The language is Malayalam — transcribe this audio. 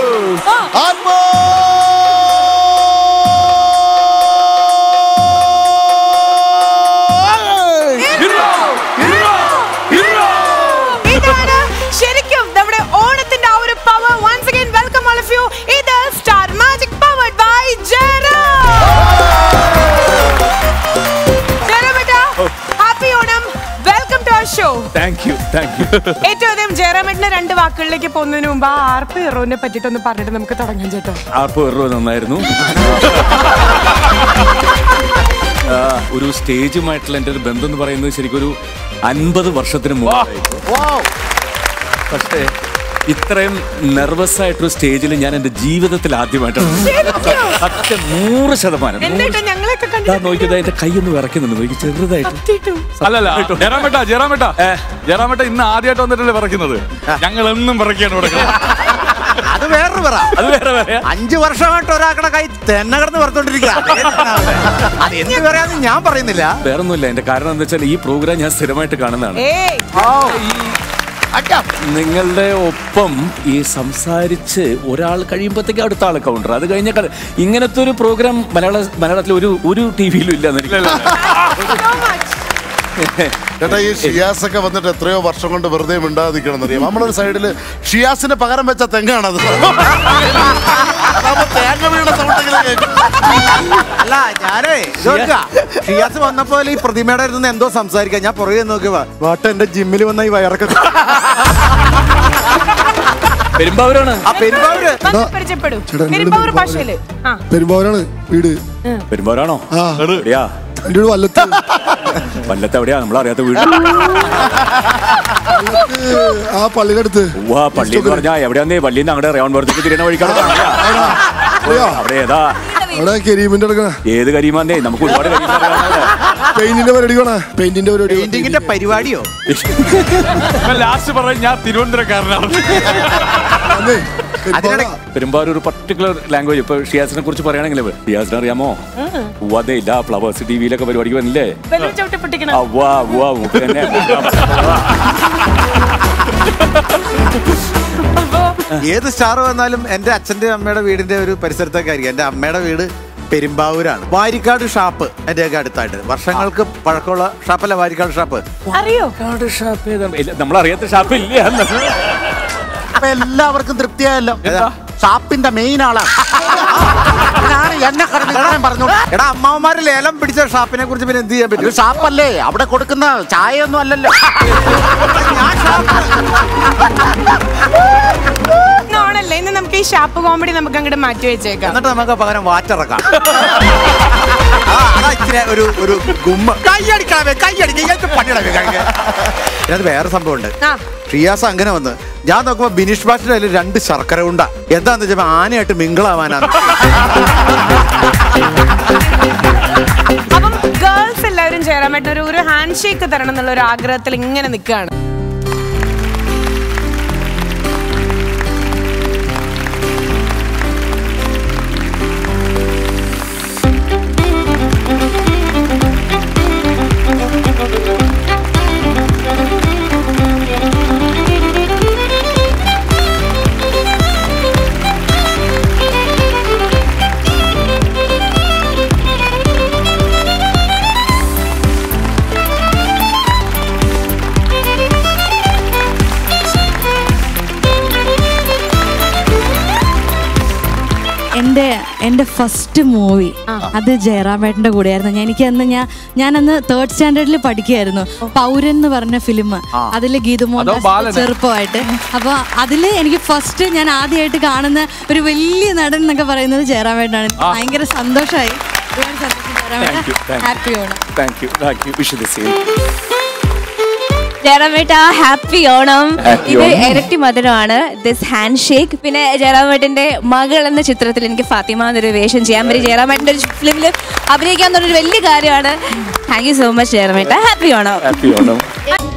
ആത്മാ ഇതാണ് ശരിക്കും നമ്മുടെ ഓണത്തിന്റെ ആ ഒരു power once again welcome all of you ഇത് star magic powered by happy Onam welcome to our show thank you thank you ഏറ്റവും അധികം ജയറാമേട്ടിന്റെ രണ്ട് വാക്കുകളിലേക്ക് പോകുന്നതിന് മുമ്പ് ആ ആർപ്പ് ഹീറോനെ പറ്റിട്ടൊന്ന് പറഞ്ഞിട്ട് നമുക്ക് തുടങ്ങാം ചേട്ടോ ആർപ്പ് വെറുതെ നന്നായിരുന്നു ആ, ഒരു സ്റ്റേജുമായിട്ടുള്ള എൻ്റെ ഒരു ബന്ധം എന്ന് പറയുന്നത് ശരിക്കും ഒരു അൻപത് വർഷത്തിന് മുമ്പായിരുന്നു പക്ഷേ ഇത്രയും നെർവസ് ആയിട്ടൊരു സ്റ്റേജിൽ ഞാൻ എൻ്റെ ജീവിതത്തിൽ ആദ്യമായിട്ടാണ് സത്യം നൂറ് ശതമാനം നൂറ് എന്നിട്ട് ഞങ്ങളൊക്കെ ദാ കണ്ടു നോക്കിയത് എന്റെ കൈയൊന്ന് വിറയ്ക്കുന്നുണ്ട് നോക്കി ചെറുതായിട്ട് കത്തിയിട്ടു. അല്ലല്ല ജയറാമേട്ട ജയറാമേട്ട ജയറാമേട്ട ഇന്ന് ആദ്യമായിട്ട് വന്നിട്ടല്ലേ വിറയ്ക്കുന്നത് ഞങ്ങൾ എന്നും വിറയ്ക്കാണ് ഇവിടെ അത് വേറൊരു പറ അത് വേറെ വേറെ അഞ്ചു വർഷമായിട്ട് ഒരാക്കടെ കൈ തെന്നെ കിടന്ന് വറുത്തോണ്ടിരിക്കുക അത് എന്ത് പറയാന്ന് ഞാൻ പറയുന്നില്ല വേറൊന്നുമില്ല എന്റെ കാരണം എന്താ വെച്ചാൽ ഈ പ്രോഗ്രാം ഞാൻ സ്ഥിരമായിട്ട് കാണുന്നതാണ് ഏയ് നിങ്ങളുടെ ഒപ്പം ഈ സംസാരിച്ച് ഒരാൾ കഴിയുമ്പോഴത്തേക്ക് അടുത്ത ആൾ കൗണ്ടർ അത് കഴിഞ്ഞ ക- ഇങ്ങനത്തെ ഒരു പ്രോഗ്രാം മലയാള മലയാളത്തിൽ ഒരു ഒരു ടി വിയിലും ഇല്ല so much. ചേട്ടാ ഈ ഷിയാസ് ഒക്കെ വന്നിട്ട് എത്രയോ വർഷം കൊണ്ട് വെറുതെ മിണ്ടാതിരിക്കണം എന്നറിയാം നമ്മളൊരു സൈഡില് ഷിയാസിന് പകരം വെച്ച തെങ്ങാണത് അതാവുമ്പോ തേങ്ങ വീണ സൗണ്ടെങ്കിലും കേൾക്കും. അല്ല ഞാനേ ഇത് നോക്കുക. ഷിയാസ് വന്നപ്പോ ഈ പ്രതിമയുടെ അടുത്ത് നിന്ന് എന്തോ സംസാരിക്കാം ഞാൻ പുറകെ നോക്കുക വാട്ട എന്റെ ജിമ്മിൽ വന്ന ഈ വയറൊക്കെ പെരുമ്പാവൂരാണ് ആ പെരുമ്പാവൂര് വന്ന് പരിചയപ്പെടൂ ചേട്ടാ, എന്നോട് പെരുമ്പാവൂർ പെരുമ്പാവൂര്. ഭാഷയില് ആ പെരുമ്പാവൂരാണ് വീട് പെരുമ്പാവൂരാണോ ആ എവിടെയാ എൻ്റെ വീട് വല്ലത്ത് വല്ലത്ത് എവിടെയാ നമ്മളറിയാത്ത വീട് വല്ലത്ത് ആ പള്ളിയുടെ അടുത്ത് വാ പള്ളി എന്ന് പറഞ്ഞാ എവിടെയാന്നേ പള്ളിന്ന് അങ്ങടെ റൗണ്ട് പുറത്തേക്ക് തിരിയണ വഴിക്കാണ് അറിയോ? അവിടെ ഏതാ അവിടെ കരീമിന്റെ അടുക്കണ ഏത് കരിമാന്നേ നമുക്ക് ഒരുപാട് കരിമാൻ അറിയാവുന്നതല്ലേ? പെയിന്റിന്റെ പരിപാടി വേണ പെയിന്റിന്റെ പരിപാടി പെയിന്റിങ്ങിന്റെ പരിപാടിയോ ലാസ്റ്റ് പറയും ഞാൻ തിരുവനന്തപുരക്കാരനാണ് അന്നേ, അതിനിടെ പെരുമ്പാവൂരാ. പെരുമ്പാവൂർ ഒരു പർട്ടിക്കുലർ ലാംഗ്വേജ് ഇപ്പൊ ഷിയാസിനെ കുറിച്ച് പറയുകയാണെങ്കിൽ ഷിയാസിനെ അറിയാമോ ഉവ്വാതെ ഇല്ല ഫ്ലവേഴ്സ് ടി വിയിലൊക്കെ പരിപാടിക്ക് വന്നില്ലേ ബലൂൺ ചവിട്ടി പൊട്ടിക്കണം അവ്വാ അവ്വാ മൂക്ക് തന്നെ ഏത് സ്റ്റാർ വന്നാലും എന്റെ അച്ഛന്റെ അമ്മയുടെ വീടിന്റെ ഒരു പരിസരത്തൊക്കെ ആയിരിക്കും എന്റെ അമ്മയുടെ വീട് പെരുമ്പാവൂരാണ് വാരിക്കാട് ഷാപ്പ് എന്റെയൊക്കെ അടുത്തായിട്ട് വർഷങ്ങൾക്ക് പഴക്കമുള്ള ഷാപ്പല്ല വാരിക്കാട് ഷാപ്പ് അറിയോ നമ്മളറിയാത്ത ഷാപ്പ് ഇല്ല അപ്പൊ എല്ലാവർക്കും തൃപ്തിയായല്ലോ ഷാപ്പിന്റെ മെയിൻ ആളാണ് ഞാന് എന്നെ കടന്ന് ഇത്രയും പറഞ്ഞു എടാ അമ്മാവന്മാര് ലേലം പിടിച്ച ഷാപ്പിനെ കുറിച്ച് പിന്നെ എന്ത് ചെയ്യാൻ ഇത് പറ്റും ഷാപ്പല്ലേ അവിടെ കൊടുക്കുന്ന ചായ ഒന്നും അല്ലല്ലോ നോണല്ലേ ഇന്ന് നമുക്ക് ഈ ഷാപ്പ് കോമഡി നമുക്ക് അങ്ങോട്ട് മാറ്റി വെച്ചേക്കാം എന്നിട്ട് നമുക്ക് പകരം വാറ്റിറക്കാം ആ, അതാ ഇച്ചിരി ഒരു ഒരു ഗുമ്മ കൈയടിക്കണമേ കൈയടിക്കാൻ പണിയടമേ ഇതിനകത്ത് വേറെ സംഭവമുണ്ട് ആ ഷിയാസ് അങ്ങനെ വന്ന് ഞാൻ നോക്കുമ്പോ ബിനീഷ് ബാഷിന്റെ കയ്യിൽ രണ്ട് ശർക്കര ഉണ്ട എന്താന്ന് വെച്ചപ്പോ ആനയായിട്ട് മിങ്കിളാവാനാണ് അപ്പം ഗേൾസ് എല്ലാവരും ചേരാൻ പറ്റുന്ന ഒരു ഒരു ഹാൻഡ് ഷേക്ക് തരണം എന്നുള്ള ഒരു ആഗ്രഹത്തിൽ ഇങ്ങനെ നിൽക്കുകയാണ് എൻ്റെ എൻ്റെ ഫസ്റ്റ് മൂവി അത് ജയറാമേട്ടൻ്റെ കൂടെയായിരുന്നു ഞാൻ എനിക്ക് അന്ന് ഞാൻ ഞാൻ അന്ന് തേർഡ് സ്റ്റാൻഡേർഡിൽ പഠിക്കുകയായിരുന്നു പൗരൻ എന്ന് പറഞ്ഞ ഫിലിം അതിൽ ഗീതുമോഹൻ അതോ ദാസ് ബാലന്? ചെറുപ്പമായിട്ട് അപ്പോൾ അതിൽ എനിക്ക് ഫസ്റ്റ് ഞാൻ ആദ്യമായിട്ട് കാണുന്ന ഒരു വലിയ നടൻ എന്നൊക്കെ പറയുന്നത് ജയറാമേട്ടനാണ് എനിക്ക് ഭയങ്കര സന്തോഷമായി ഒരുപാട് സന്തോഷം Thank you, thank you. Happy Onam thank you thank you wish the same ജയറാമേട്ട ഹാപ്പി ഓണം Happy ഇത് ഓണം. ഇരട്ടി മധുരമാണ് ദിസ് ഹാൻഡ് ഷേക്ക് പിന്നെ ജയറാമേട്ടന്റെ മകൾ എന്ന ചിത്രത്തിൽ എനിക്ക് ഫാത്തിമ എന്നൊരു വേഷം ചെയ്യാൻ പറ്റി ജയറാമേട്ടന്റെ ഒരു ഫിലിമിൽ അഭിനയിക്കാൻ ഒരു വലിയ കാര്യമാണ് താങ്ക് യു സോ മച്ച് ജയറാമേട്ട ഹാപ്പി ഓണം ഹാപ്പി ഓണം